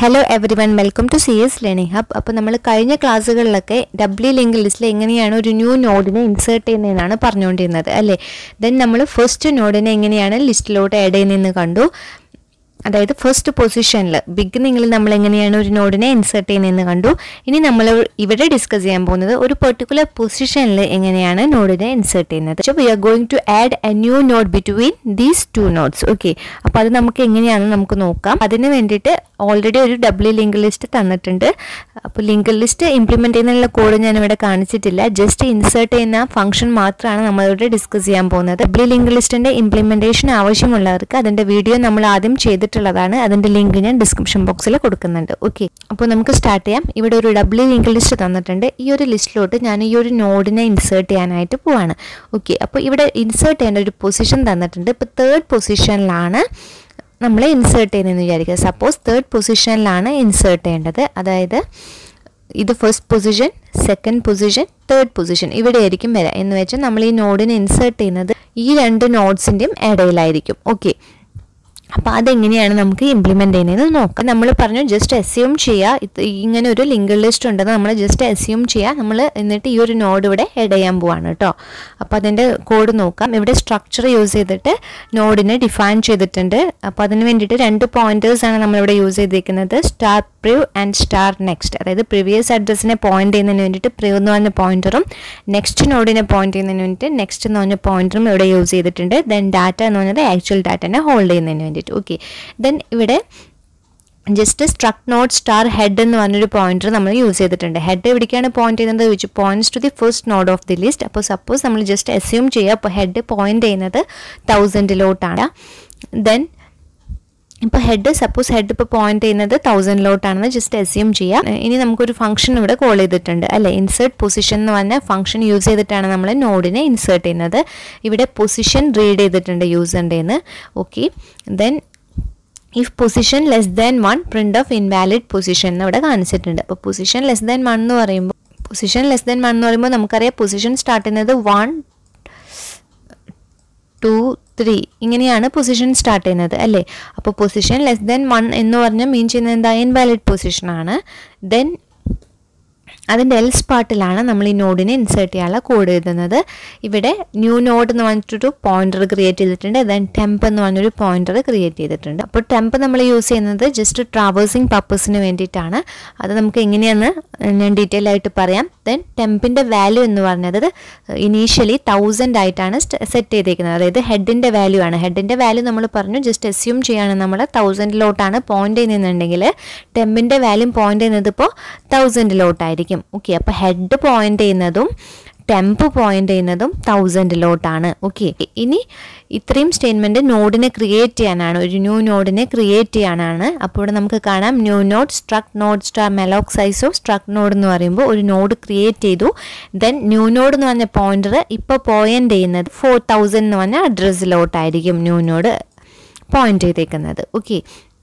hello everyone welcome to C S learning hub അപ്പോൾ നമ്മൾ കഴിഞ്ഞ ക്ലാസ്സുകളിലൊക്കെ ഡബ്ല്യു ലിങ്ക് ലിസ്റ്റിൽ എങ്ങനെയാണ് ഒരു ന്യൂ നോഡിനെ ഇൻസേർട്ട് ചെയ്യുന്നതെന്നാണ് പറഞ്ഞുകൊണ്ടിരുന്നത് അല്ലേ ദെൻ നമ്മൾ ഫസ്റ്റ് നോഡിനെ എങ്ങനെയാണ് ലിസ്റ്റിലോട്ട് ആഡ് ചെയ്യുന്നതെന്ന് കണ്ടു അതായത് ഫസ്റ്റ് പൊസിഷനിൽ ബിഗിനിങ്ങിൽ നമ്മൾ എങ്ങനെയാണ് ഒരു നോഡിനെ ഇൻസേർട്ട് ചെയ്യുന്നതെന്ന് കണ്ടു ഇനി നമ്മൾ ഇവിടെ ഡിസ്കസ് ചെയ്യാൻ പോകുന്നത് ഒരു പെർട്ടിക്കുലർ പൊസിഷനിൽ എങ്ങനെയാണ് നോഡിനെ ഇൻസേർട്ട് ചെയ്യുന്നത് so we are going to add a new node between these two nodes okay അപ്പോൾ അത് നമുക്ക് എങ്ങനെയാണെന്ന് നമുക്ക് നോക്കാം അതിന് വേണ്ടിയിട്ട് ഓൾറെഡി ഒരു ഡബ്ല്യു ലിങ്ക് ലിസ്റ്റ് തന്നിട്ടുണ്ട് അപ്പോൾ ലിങ്ക് ലിസ്റ്റ് ഇംപ്ലിമെൻറ്റ് ചെയ്യുന്നതിനുള്ള കോഡ് ഞാൻ ഇവിടെ കാണിച്ചിട്ടില്ല ജസ്റ്റ് ഇൻസേർട്ട് ചെയ്യുന്ന ഫംഗ്ഷൻ മാത്രമാണ് നമ്മളിവിടെ ഡിസ്കസ് ചെയ്യാൻ പോകുന്നത് ഡബ്ല്യു ലിങ്ക് ലിസ്റ്റിൻ്റെ ഇംപ്ലിമെൻറ്റേഷൻ ആവശ്യമുള്ളവർക്ക് അതിൻ്റെ വീഡിയോ നമ്മൾ ആദ്യം ചെയ്തിട്ടുള്ളതാണ് അതിൻ്റെ ലിങ്ക് ഞാൻ ഡിസ്ക്രിപ്ഷൻ ബോക്സിൽ കൊടുക്കുന്നുണ്ട് ഓക്കെ അപ്പോൾ നമുക്ക് സ്റ്റാർട്ട് ചെയ്യാം ഇവിടെ ഒരു ഡബ്ല്യു ലിങ്ക് ലിസ്റ്റ് തന്നിട്ടുണ്ട് ഈ ഒരു ലിസ്റ്റിലോട്ട് ഞാൻ ഈ ഒരു നോഡിനെ ഇൻസേർട്ട് ചെയ്യാനായിട്ട് പോവാണ് ഓക്കെ അപ്പോൾ ഇവിടെ ഇൻസേർട്ട് ചെയ്യേണ്ട ഒരു പൊസിഷൻ തന്നിട്ടുണ്ട് ഇപ്പോൾ തേർഡ് പൊസിഷനിലാണ് നമ്മൾ ഇൻസേർട്ട് ചെയ്യുന്നതെന്ന് വിചാരിക്കുക സപ്പോസ് തേർഡ് പൊസിഷനിലാണ് ഇൻസേർട്ട് ചെയ്യേണ്ടത് അതായത് ഇത് first position second position third position ഇവിടെ ആയിരിക്കും വരിക എന്ന് വെച്ചാൽ നമ്മൾ ഈ നോഡിനെ ഇൻസേർട്ട് ചെയ്യുന്നത് ഈ രണ്ട് നോട്ട്സിൻ്റെയും ഇടയിലായിരിക്കും ഓക്കെ അപ്പോൾ അതെങ്ങനെയാണ് നമുക്ക് ഇംപ്ലിമെൻ്റ് ചെയ്യുന്നതെന്ന് നോക്കാം നമ്മൾ പറഞ്ഞു ജസ്റ്റ് എസ്യൂം ചെയ്യുക ഇത് ഇങ്ങനെ ഒരു ലിങ്ക് ലിസ്റ്റ് ഉണ്ടെന്ന് നമ്മൾ ജസ്റ്റ് എസ്യൂം ചെയ്യുക നമ്മൾ എന്നിട്ട് ഈ ഒരു നോഡ് ഇവിടെ ആഡ് ചെയ്യാൻ പോവാണ് കേട്ടോ അപ്പോൾ അതിൻ്റെ കോഡ് നോക്കാം ഇവിടെ സ്ട്രക്ചർ യൂസ് ചെയ്തിട്ട് നോഡിനെ ഡിഫൈൻ ചെയ്തിട്ടുണ്ട് അപ്പോൾ അതിന് വേണ്ടിയിട്ട് രണ്ട് പോയിന്റേഴ്സാണ് നമ്മളിവിടെ യൂസ് ചെയ്തിരിക്കുന്നത് star prev and star next അതായത് പ്രീവിയസ് അഡ്രസ്സിനെ പോയിന്റ് ചെയ്യുന്നതിന് വേണ്ടിയിട്ട് പ്രിവ് എന്ന് പറഞ്ഞ പോയിന്ററും നെക്സ്റ്റ് നോഡിനെ പോയിന്റ് ചെയ്യുന്നതിന് വേണ്ടിയിട്ട് നെക്സ്റ്റ് എന്ന് പറഞ്ഞ പോയിന്ററും ഇവിടെ യൂസ് ചെയ്തിട്ടുണ്ട് ദെൻ ഡാറ്റ എന്ന് പറഞ്ഞത് ആക്ച്വൽ ഡാറ്റനെ ഹോൾഡ് ചെയ്യുന്നതിന് വേണ്ടിയിട്ട് ഓക്കെ ദെൻ ഇവിടെ just struct node star head എന്ന് പറഞ്ഞൊരു പോയിന്റർ നമ്മൾ യൂസ് ചെയ്തിട്ടുണ്ട് ഹെഡ് എവിടേക്കാണ് പോയിന്റ് ചെയ്യുന്നത് which points to the first node of the list അപ്പോൾ സപ്പോസ് നമ്മൾ ജസ്റ്റ് അസ്യൂം ചെയ്യുക അപ്പോൾ ഹെഡ് പോയിന്റ് ചെയ്യുന്നത് തൗസൻഡിലോട്ടാണ് ദെൻ ഇപ്പോൾ ഹെഡ് സപ്പോസ് ഹെഡ് ഇപ്പോൾ പോയിന്റ് ചെയ്യുന്നത് തൗസൻഡിലോട്ടാണെന്ന് ജസ്റ്റ് അസ്യൂം ചെയ്യാം ഇനി നമുക്കൊരു ഫംഗ്ഷൻ ഇവിടെ കോൾ ചെയ്തിട്ടുണ്ട് അല്ലെ ഇൻസേർട്ട് പൊസിഷൻ എന്ന് പറഞ്ഞ ഫംഗ്ഷൻ യൂസ് ചെയ്തിട്ടാണ് നമ്മൾ നോഡിനെ ഇൻസേർട്ട് ചെയ്യുന്നത് ഇവിടെ പൊസിഷൻ റീഡ് ചെയ്തിട്ടുണ്ട് യൂസറിൻ്റെ നിന്ന് okay then if position less than one print of invalid position എന്ന് ഇവിടെ കാണിച്ചിട്ടുണ്ട് അപ്പോൾ പൊസിഷൻ ലെസ് ദാൻ വൺ എന്ന് പറയുമ്പോൾ പൊസിഷൻ ലെസ് ദാൻ വൺ എന്ന് പറയുമ്പോൾ നമുക്കറിയാം പൊസിഷൻ സ്റ്റാർട്ട് ചെയ്യുന്നത് വൺ ടു ത്രീ ഇങ്ങനെയാണ് പൊസിഷൻ സ്റ്റാർട്ട് ചെയ്യുന്നത് അല്ലേ അപ്പോൾ പൊസിഷൻ ലെസ് ദാൻ വൺ എന്ന് പറഞ്ഞാൽ മീൻ ചെയ്യുന്നത് എന്താ ഇൻവാലിഡ് പൊസിഷനാണ് ദെൻ അതിൻ്റെ എൽസ് പാർട്ടിലാണ് നമ്മൾ ഈ നോഡിനെ ഇൻസേർട്ട് ചെയ്യാനുള്ള കോഡ് എഴുതുന്നത് ഇവിടെ ന്യൂ നോഡ് എന്ന് പറഞ്ഞിട്ടൊരു പോയിന്റർ ക്രിയേറ്റ് ചെയ്തിട്ടുണ്ട് ദെൻ ടെമ്പ് എന്ന് പറഞ്ഞൊരു പോയിന്റർ ക്രിയേറ്റ് ചെയ്തിട്ടുണ്ട് അപ്പോൾ ടെമ്പ് നമ്മൾ യൂസ് ചെയ്യുന്നത് ജസ്റ്റ് ട്രാവേഴ്സിങ് പർപ്പസിന് വേണ്ടിയിട്ടാണ് അത് നമുക്ക് എങ്ങനെയാണെന്ന് ഞാൻ ഡീറ്റെയിൽ ആയിട്ട് പറയാം ദെൻ ടെമ്പിൻ്റെ വാല്യൂ എന്ന് പറഞ്ഞത് ഇനീഷ്യലി തൗസൻഡ് ആയിട്ടാണ് സെറ്റ് ചെയ്തേക്കുന്നത് അതായത് ഹെഡിൻ്റെ വാല്യൂ ആണ് ഹെഡിൻ്റെ വാല്യൂ നമ്മൾ പറഞ്ഞു ജസ്റ്റ് അസ്യൂം ചെയ്യാണ് നമ്മൾ തൗസൻഡിലോട്ടാണ് പോയിന്റ് ചെയ്യുന്നുണ്ടെങ്കിൽ ടെമ്പിൻ്റെ വാല്യൂ പോയിന്റ് ചെയ്യുന്നത് ഇപ്പോൾ തൗസൻഡിലോട്ടായിരിക്കും ഓക്കെ അപ്പോൾ ഹെഡ് പോയിന്റ് ചെയ്യുന്നതും ടെമ്പ് പോയിന്റ് ചെയ്യുന്നതും തൗസൻഡിലോട്ടാണ് ഓക്കെ ഇനി ഇത്രയും സ്റ്റേറ്റ്മെൻറ്റ് നോഡിനെ ക്രിയേറ്റ് ചെയ്യാനാണ് ഒരു ന്യൂ നോഡിനെ ക്രിയേറ്റ് ചെയ്യാനാണ് അപ്പോൾ ഇവിടെ നമുക്ക് കാണാം new node struct node star malloc size of struct node എന്ന് പറയുമ്പോൾ ഒരു നോഡ് ക്രിയേറ്റ് ചെയ്തു ദെൻ ന്യൂ നോഡ് എന്ന് പറഞ്ഞ പോയിന്റർ ഇപ്പോൾ പോയിന്റ് ചെയ്യുന്നത് ഫോർ തൗസൻഡ് എന്ന് പറഞ്ഞ അഡ്രസ്സിലോട്ടായിരിക്കും ന്യൂ നോഡ് പോയിന്റ് ചെയ്തേക്കുന്നത് ഓക്കെ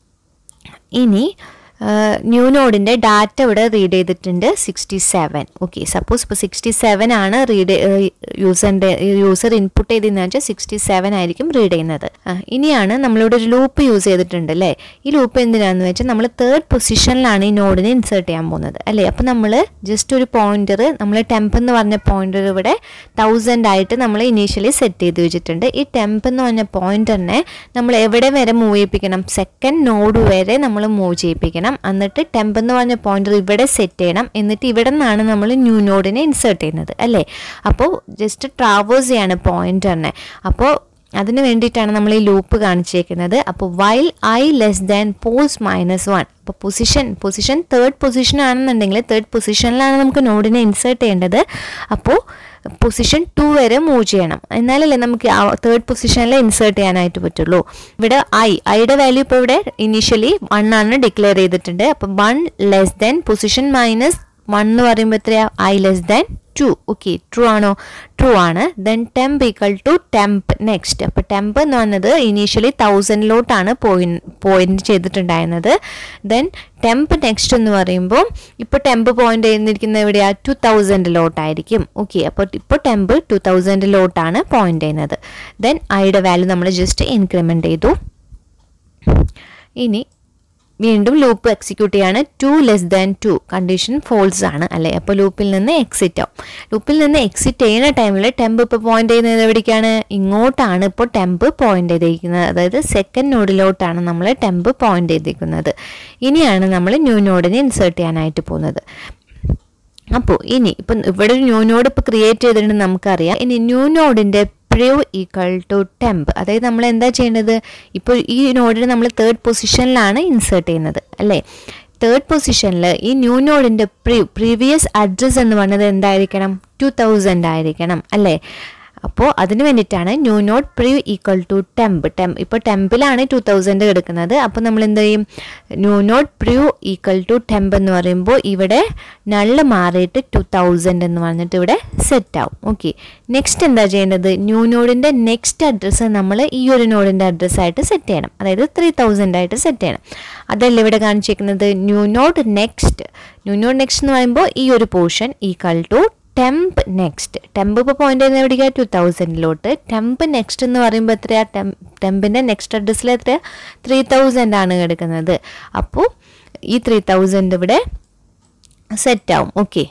ഇനി ന്യൂ നോഡിൻ്റെ ഡാറ്റ ഇവിടെ റീഡ് ചെയ്തിട്ടുണ്ട് സിക്സ്റ്റി സെവൻ ഓക്കെ സപ്പോസ് ഇപ്പോൾ സിക്സ്റ്റി സെവൻ ആണ് റീഡ് യൂസറിൻ്റെ യൂസർ ഇൻപുട്ട് ചെയ്തതെന്ന് വെച്ചാൽ സിക്സ്റ്റി സെവൻ ആയിരിക്കും റീഡ് ചെയ്യുന്നത് ഇനിയാണ് നമ്മളിവിടെ ഒരു ലൂപ്പ് യൂസ് ചെയ്തിട്ടുണ്ട് അല്ലേ ഈ ലൂപ്പ് എന്തിനാണെന്ന് വെച്ചാൽ നമ്മൾ തേർഡ് പൊസിഷനിലാണ് ഈ നോഡിനെ ഇൻസേർട്ട് ചെയ്യാൻ പോകുന്നത് അല്ലേ അപ്പോൾ നമ്മൾ ജസ്റ്റ് ഒരു പോയിന്റർ നമ്മൾ ടെമ്പ് എന്ന് പറഞ്ഞ പോയിന്റർ ഇവിടെ തൗസൻഡ് ആയിട്ട് നമ്മൾ ഇനീഷ്യലി സെറ്റ് ചെയ്ത് വെച്ചിട്ടുണ്ട് ഈ ടെമ്പ് എന്ന് പറഞ്ഞ പോയിന്ററിനെ നമ്മൾ എവിടെ വരെ മൂവ് ചെയ്യിപ്പിക്കണം സെക്കൻഡ് നോഡ് വരെ നമ്മൾ മൂവ് ചെയ്യിപ്പിക്കണം എന്നിട്ട് ടെമ്പ് എന്ന് പറഞ്ഞ പോയിന്റർ ഇവിടെ സെറ്റ് ചെയ്യണം എന്നിട്ട് ഇവിടെ നിന്നാണ് നമ്മൾ ന്യൂ നോഡിനെ ഇൻസേർട്ട് ചെയ്യുന്നത് അല്ലേ അപ്പോൾ ജസ്റ്റ് ട്രാവേഴ്സ് ചെയ്യാണ് പോയിന്ററിനെ അപ്പോൾ അതിന് വേണ്ടിയിട്ടാണ് നമ്മൾ ഈ ലൂപ്പ് കാണിച്ചേക്കുന്നത് അപ്പോൾ while I less than pos minus one അപ്പോൾ പൊസിഷൻ പൊസിഷൻ തേർഡ് പൊസിഷൻ ആണെന്നുണ്ടെങ്കിൽ തേർഡ് പൊസിഷനിലാണ് നമുക്ക് നോഡിനെ ഇൻസേർട്ട് ചെയ്യേണ്ടത് അപ്പോൾ പൊസിഷൻ ടു വരെ മൂവ് ചെയ്യണം എന്നാലല്ലേ നമുക്ക് തേർഡ് പൊസിഷനിൽ ഇൻസേർട്ട് ചെയ്യാനായിട്ട് പറ്റുള്ളൂ ഇവിടെ ഐ ഐയുടെ വാല്യൂ ഇപ്പോൾ ഇവിടെ ഇനീഷ്യലി വൺ ആണ് ഡിക്ലെയർ ചെയ്തിട്ടുണ്ട് അപ്പോൾ one less than position minus one എന്ന് പറയുമ്പോൾ എത്രയാ I less than two okay true ആണോ ട്രൂ ആണ് then temp equal to temp next അപ്പോൾ ടെമ്പ് എന്ന് പറഞ്ഞത് ഇനീഷ്യലി തൗസൻഡിലോട്ടാണ് പോയി പോയിന്റ് ചെയ്തിട്ടുണ്ടായിരുന്നത് ദെൻ ടെമ്പ് നെക്സ്റ്റ് എന്ന് പറയുമ്പോൾ ഇപ്പോൾ ടെമ്പ് പോയിന്റ് ചെയ്യുന്നിരിക്കുന്ന എവിടെയാ ടു തൗസൻഡിലോട്ടായിരിക്കും ഓക്കെ അപ്പോൾ ഇപ്പോൾ ടെമ്പ് ടു തൗസൻഡിലോട്ടാണ് പോയിന്റ് ചെയ്യുന്നത് ദെൻ ഐയുടെ വാല്യൂ നമ്മൾ ജസ്റ്റ് ഇൻക്രിമെൻ്റ് ചെയ്തു ഇനി വീണ്ടും ലൂപ്പ് എക്സിക്യൂട്ട് ചെയ്യാണ് two less than two condition false ആണ് അല്ലേ അപ്പോൾ ലൂപ്പിൽ നിന്ന് എക്സിറ്റ് ആവും ലൂപ്പിൽ നിന്ന് എക്സിറ്റ് ചെയ്യുന്ന ടൈമിൽ ടെമ്പ് ഇപ്പോൾ പോയിന്റ് ചെയ്യുന്നത് എവിടേക്കാണ് ഇങ്ങോട്ടാണ് ഇപ്പോൾ ടെമ്പ് പോയിന്റ് ചെയ്തിരിക്കുന്നത് അതായത് സെക്കൻഡ് നോഡിലോട്ടാണ് നമ്മൾ ടെമ്പ് പോയിന്റ് ചെയ്തിരിക്കുന്നത് ഇനിയാണ് നമ്മൾ ന്യൂ നോഡിനെ ഇൻസേർട്ട് ചെയ്യാനായിട്ട് പോകുന്നത് അപ്പോൾ ഇനി ഇപ്പം ഇവിടെ ഒരു ന്യൂ നോഡ് ഇപ്പോൾ ക്രിയേറ്റ് ചെയ്തിട്ടുണ്ട് നമുക്കറിയാം ഇനി ന്യൂ നോഡിൻ്റെ പ്രിവ് ഈക്വൽ ടു ടെമ്പ് അതായത് നമ്മൾ എന്താ ചെയ്യേണ്ടത് ഇപ്പോൾ ഈ നോഡിന് നമ്മൾ തേർഡ് പൊസിഷനിലാണ് ഇൻസേർട്ട് ചെയ്യുന്നത് അല്ലേ തേർഡ് പൊസിഷനിൽ ഈ ന്യൂ നോഡിൻ്റെ പ്രീ പ്രീവിയസ് അഡ്രസ്സ് എന്ന് പറയുന്നത് എന്തായിരിക്കണം ടു തൗസൻഡ് ആയിരിക്കണം അല്ലേ അപ്പോൾ അതിന് വേണ്ടിയിട്ടാണ് new node pre equal to temp temp ഇപ്പോൾ ടെമ്പിലാണ് ടു തൗസൻഡ് എടുക്കുന്നത് അപ്പോൾ നമ്മൾ എന്ത് ചെയ്യും new node pre equal to temp എന്ന് പറയുമ്പോൾ ഇവിടെ നള്ള് മാറിയിട്ട് ടു തൗസൻഡ് എന്ന് പറഞ്ഞിട്ട് ഇവിടെ സെറ്റ് ആവും ഓക്കെ നെക്സ്റ്റ് എന്താ ചെയ്യേണ്ടത് ന്യൂ നോഡിൻ്റെ നെക്സ്റ്റ് അഡ്രസ്സ് നമ്മൾ ഈ ഒരു നോഡിൻ്റെ അഡ്രസ്സായിട്ട് സെറ്റ് ചെയ്യണം അതായത് ത്രീ തൗസൻഡ് ആയിട്ട് സെറ്റ് ചെയ്യണം അതല്ല ഇവിടെ കാണിച്ചിരിക്കുന്നത് new node next new node next എന്ന് പറയുമ്പോൾ ഈ ഒരു portion equal to temp next temp ഇപ്പോൾ പോയിന്റ് ചെയ്യുന്ന എവിടേക്കാ ടു തൗസൻഡിലോട്ട് ടെമ്പ് നെക്സ്റ്റ് എന്ന് പറയുമ്പോൾ എത്രയാ ടെം ടെമ്പിൻ്റെ നെക്സ്റ്റ് അഡ്രസ്സിൽ എത്രയാ ത്രീ തൗസൻഡ് ആണ് കിടക്കുന്നത് അപ്പോൾ ഈ ത്രീ തൗസൻഡ് ഇവിടെ സെറ്റ് ആവും ഓക്കെ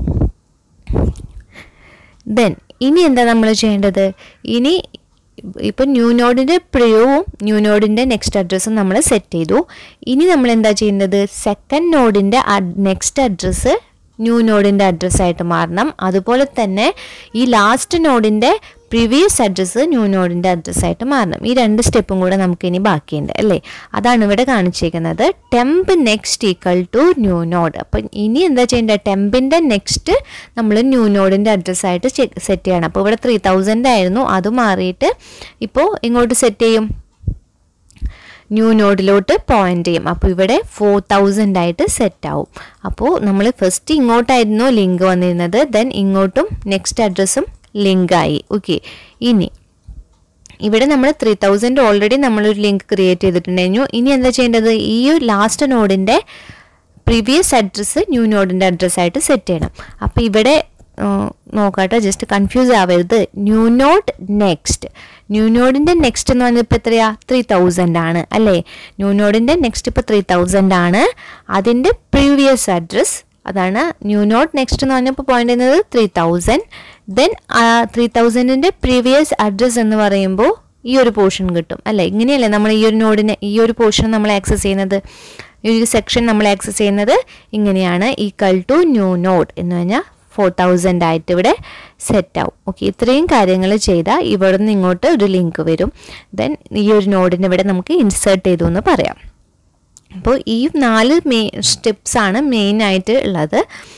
ദെൻ ഇനി എന്താ നമ്മൾ ചെയ്യേണ്ടത് ഇനി ഇപ്പം ന്യൂ നോഡിൻ്റെ പ്രിയവും ന്യൂ നോഡിൻ്റെ നെക്സ്റ്റ് അഡ്രസ്സും നമ്മൾ സെറ്റ് ചെയ്തു ഇനി നമ്മൾ എന്താ ചെയ്യുന്നത് സെക്കൻഡ് നോഡിൻ്റെ നെക്സ്റ്റ് അഡ്രസ്സ് ന്യൂ നോഡിൻ്റെ അഡ്രസ്സായിട്ട് മാറണം അതുപോലെ തന്നെ ഈ ലാസ്റ്റ് നോഡിൻ്റെ പ്രീവിയസ് അഡ്രസ്സ് ന്യൂ നോഡിൻ്റെ അഡ്രസ്സായിട്ട് മാറണം ഈ രണ്ട് സ്റ്റെപ്പും കൂടെ നമുക്ക് ഇനി ബാക്കിയുണ്ട് അല്ലേ അതാണ് ഇവിടെ കാണിച്ചിരിക്കുന്നത് temp next equal to new node അപ്പം ഇനി എന്താ ചെയ്യേണ്ടത് ടെമ്പിൻ്റെ നെക്സ്റ്റ് നമ്മൾ ന്യൂ നോഡിൻ്റെ അഡ്രസ്സായിട്ട് സെറ്റ് ചെയ്യണം അപ്പോൾ ഇവിടെ ത്രീ തൗസൻഡ് ആയിരുന്നു അത് മാറിയിട്ട് ഇപ്പോൾ ഇങ്ങോട്ട് സെറ്റ് ചെയ്യും ന്യൂ നോഡിലോട്ട് പോയിന്റ് ചെയ്യും അപ്പോൾ ഇവിടെ ഫോർ തൗസൻഡ് ആയിട്ട് സെറ്റ് ആവും അപ്പോൾ നമ്മൾ ഫസ്റ്റ് ഇങ്ങോട്ടായിരുന്നു ലിങ്ക് വന്നിരുന്നത് ദെൻ ഇങ്ങോട്ടും നെക്സ്റ്റ് അഡ്രസ്സും ലിങ്കായി ഓക്കെ ഇനി ഇവിടെ നമ്മൾ ത്രീ തൗസൻഡ് ഓൾറെഡി നമ്മളൊരു ലിങ്ക് ക്രിയേറ്റ് ചെയ്തിട്ടുണ്ടായിരുന്നു ഇനി എന്താ ചെയ്യേണ്ടത് ഈ ഒരു ലാസ്റ്റ് നോഡിൻ്റെ പ്രീവിയസ് അഡ്രസ്സ് ന്യൂ നോഡിൻ്റെ അഡ്രസ്സായിട്ട് സെറ്റ് ചെയ്യണം അപ്പോൾ ഇവിടെ നോക്കാട്ടെ ജസ്റ്റ് കൺഫ്യൂസ് ആവരുത് ന്യൂ നോഡ് നെക്സ്റ്റ് ന്യൂ നോഡിൻ്റെ നെക്സ്റ്റ് എന്ന് പറഞ്ഞപ്പോൾ എത്രയാ ത്രീ തൗസൻഡ് ആണ് അല്ലേ ന്യൂ നോഡിൻ്റെ നെക്സ്റ്റ് ഇപ്പോൾ ത്രീ തൗസൻഡ് ആണ് അതിൻ്റെ പ്രീവിയസ് അഡ്രസ് അതാണ് ന്യൂ നോട്ട് നെക്സ്റ്റ് എന്ന് പറഞ്ഞപ്പോൾ പോയിന്റ് ചെയ്യുന്നത് ത്രീ തൗസൻഡ് ദെൻ ത്രീ തൗസൻഡിൻ്റെ പ്രീവിയസ് അഡ്രസ്സ് എന്ന് പറയുമ്പോൾ ഈ ഒരു പോർഷൻ കിട്ടും അല്ലേ ഇങ്ങനെയല്ലേ നമ്മൾ ഈ ഒരു നോഡിനെ ഈ ഒരു പോർഷൻ നമ്മൾ ആക്സസ് ചെയ്യുന്നത് ഈ ഒരു സെക്ഷൻ നമ്മൾ ആക്സസ് ചെയ്യുന്നത് ഇങ്ങനെയാണ് ഈക്വൽ ടു ന്യൂ നോഡ് എന്ന് പറഞ്ഞാൽ ഫോർ തൗസൻഡ് ആയിട്ട് ഇവിടെ സെറ്റ് ആവും ഓക്കെ ഇത്രയും കാര്യങ്ങൾ ചെയ്താൽ ഇവിടെ നിന്ന് ഇങ്ങോട്ട് ഒരു ലിങ്ക് വരും ദെൻ ഈ ഒരു നോഡിന് ഇവിടെ നമുക്ക് ഇൻസേർട്ട് ചെയ്തു എന്ന് പറയാം അപ്പോൾ ഈ നാല് മെയിൻ സ്റ്റെപ്സാണ് മെയിനായിട്ട് ഉള്ളത്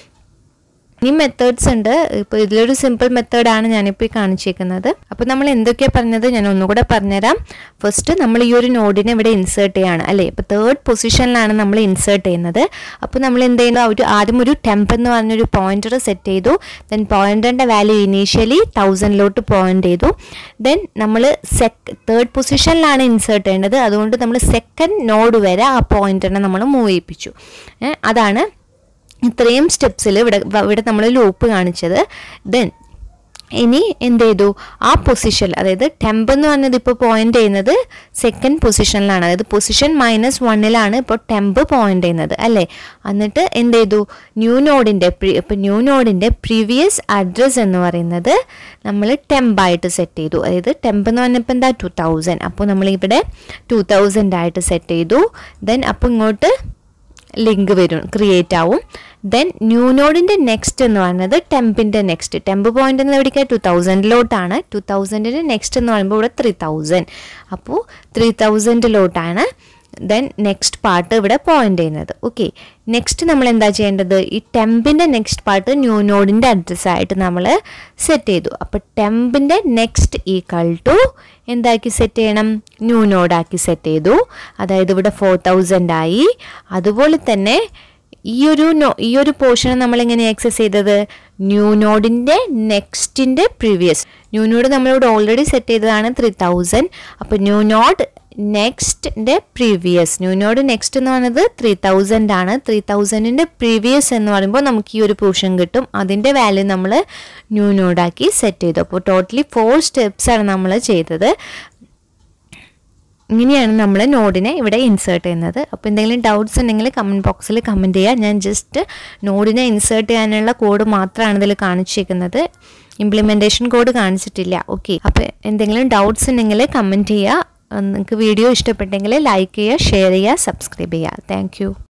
ഇനി മെത്തേഡ്സ് ഉണ്ട് ഇപ്പോൾ ഇതിലൊരു സിമ്പിൾ മെത്തേഡാണ് ഞാനിപ്പോൾ ഈ കാണിച്ചേക്കുന്നത് അപ്പോൾ നമ്മൾ എന്തൊക്കെയാണ് പറഞ്ഞത് ഞാൻ ഒന്നുകൂടെ പറഞ്ഞുതരാം ഫസ്റ്റ് നമ്മൾ ഈ ഒരു നോഡിനെ ഇവിടെ ഇൻസേർട്ട് ചെയ്യാണ് അല്ലേ ഇപ്പോൾ തേർഡ് പൊസിഷനിലാണ് നമ്മൾ ഇൻസേർട്ട് ചെയ്യുന്നത് അപ്പോൾ നമ്മൾ എന്ത് ചെയ്യുന്നു ഒരു ആദ്യം ഒരു ടെമ്പ് എന്ന് പറഞ്ഞൊരു പോയിന്റർ സെറ്റ് ചെയ്തു ദെൻ പോയിന്ററിൻ്റെ വാല്യൂ ഇനീഷ്യലി തൗസൻഡിലോട്ട് പോയിന്റ് ചെയ്തു ദെൻ നമ്മൾ സെക് തേർഡ് പൊസിഷനിലാണ് ഇൻസേർട്ട് ചെയ്യേണ്ടത് അതുകൊണ്ട് നമ്മൾ സെക്കൻഡ് നോഡ് വരെ ആ പോയിന്ററിനെ നമ്മൾ മൂവ് ചെയ്യിപ്പിച്ചു അതാണ് ഇത്രയും സ്റ്റെപ്സിൽ ഇവിടെ ഇവിടെ നമ്മൾ ലൂപ്പ് കാണിച്ചത് ദെൻ ഇനി എന്ത് ചെയ്തു ആ പൊസിഷൻ അതായത് ടെമ്പ് എന്ന് പറഞ്ഞത് ഇപ്പോൾ പോയിന്റ് ചെയ്യുന്നത് സെക്കൻഡ് പൊസിഷനിലാണ് അതായത് പൊസിഷൻ മൈനസ് വണ്ണിലാണ് ഇപ്പോൾ ടെമ്പ് പോയിന്റ് ചെയ്യുന്നത് അല്ലേ എന്നിട്ട് എന്ത് ചെയ്തു ന്യൂ നോഡിൻ്റെ ഇപ്പോൾ ന്യൂ നോഡിൻ്റെ പ്രീവിയസ് അഡ്രസ്സ് എന്ന് പറയുന്നത് നമ്മൾ ടെമ്പായിട്ട് സെറ്റ് ചെയ്തു അതായത് ടെമ്പ് എന്ന് പറഞ്ഞപ്പോൾ എന്താ ടു തൗസൻഡ് അപ്പോൾ നമ്മൾ ഇവിടെ ടു തൗസൻഡ് ആയിട്ട് സെറ്റ് ചെയ്തു ദെൻ അപ്പോൾ ഇങ്ങോട്ട് ലിങ്ക് വരും ക്രിയേറ്റ് ആവും ദെൻ ന്യൂ നോഡിൻ്റെ നെക്സ്റ്റ് എന്ന് പറയുന്നത് ടെമ്പിൻ്റെ നെക്സ്റ്റ് ടെമ്പ് പോയിന്റ് എന്ന് എവിടേക്കാണ് ടു തൗസൻഡിലോട്ടാണ് ടു തൗസൻഡിൻ്റെ നെക്സ്റ്റ് എന്ന് പറയുമ്പോൾ ഇവിടെ ത്രീ തൗസൻഡ് അപ്പോൾ ത്രീ തൗസൻഡിലോട്ടാണ് ദെൻ നെക്സ്റ്റ് പാർട്ട് ഇവിടെ പോയിന്റ് ചെയ്യുന്നത് ഓക്കെ നെക്സ്റ്റ് നമ്മൾ എന്താ ചെയ്യേണ്ടത് ഈ ടെമ്പിൻ്റെ നെക്സ്റ്റ് പാർട്ട് ന്യൂ നോഡിൻ്റെ അഡ്രസ്സായിട്ട് നമ്മൾ സെറ്റ് ചെയ്തു അപ്പോൾ ടെമ്പിൻ്റെ നെക്സ്റ്റ് ഈക്വൽ ടു എന്താക്കി സെറ്റ് ചെയ്യണം ന്യൂ നോഡാക്കി സെറ്റ് ചെയ്തു അതായത് ഇവിടെ ഫോർ തൗസൻഡ് ആയി അതുപോലെ തന്നെ ഈ ഒരു നോ ഈ ഒരു പോർഷൻ നമ്മൾ എങ്ങനെ ആക്സസ് ചെയ്തത് ന്യൂ നോഡിൻ്റെ നെക്സ്റ്റിൻ്റെ പ്രീവിയസ് ന്യൂ നോഡ് നമ്മളിവിടെ ഓൾറെഡി സെറ്റ് ചെയ്തതാണ് ത്രീ തൗസൻഡ് അപ്പോൾ ന്യൂ നോഡ് നെക്സ്റ്റിൻ്റെ പ്രീവിയസ് ന്യൂ നോഡ് നെക്സ്റ്റ് എന്ന് പറയുന്നത് ത്രീ തൗസൻഡ് ആണ് ത്രീ തൗസൻഡിൻ്റെ പ്രീവിയസ് എന്ന് പറയുമ്പോൾ നമുക്ക് ഈ ഒരു പോർഷൻ കിട്ടും അതിൻ്റെ വാല്യൂ നമ്മൾ ന്യൂ നോഡാക്കി സെറ്റ് ചെയ്തു അപ്പോൾ ടോട്ടലി ഫോർ സ്റ്റെപ്സ് ആണ് നമ്മൾ ചെയ്തത് ഇങ്ങനെയാണ് നമ്മൾ നോഡിനെ ഇവിടെ ഇൻസേർട്ട് ചെയ്യുന്നത് അപ്പോൾ എന്തെങ്കിലും ഡൗട്ട്സ് ഉണ്ടെങ്കിൽ കമൻറ്റ് ബോക്സിൽ കമൻറ്റ് ചെയ്യുക ഞാൻ ജസ്റ്റ് നോഡിനെ ഇൻസേർട്ട് ചെയ്യാനുള്ള കോഡ് മാത്രമാണ് ഇതിൽ കാണിച്ചിരിക്കുന്നത് ഇംപ്ലിമെൻറ്റേഷൻ കോഡ് കാണിച്ചിട്ടില്ല ഓക്കെ അപ്പോൾ എന്തെങ്കിലും ഡൗട്ട്സ് ഉണ്ടെങ്കിൽ കമൻറ്റ് ചെയ്യുക നിങ്ങൾക്ക് വീഡിയോ ഇഷ്ടപ്പെട്ടെങ്കിൽ ലൈക്ക് ചെയ്യുക ഷെയർ ചെയ്യുക സബ്സ്ക്രൈബ് ചെയ്യുക താങ്ക്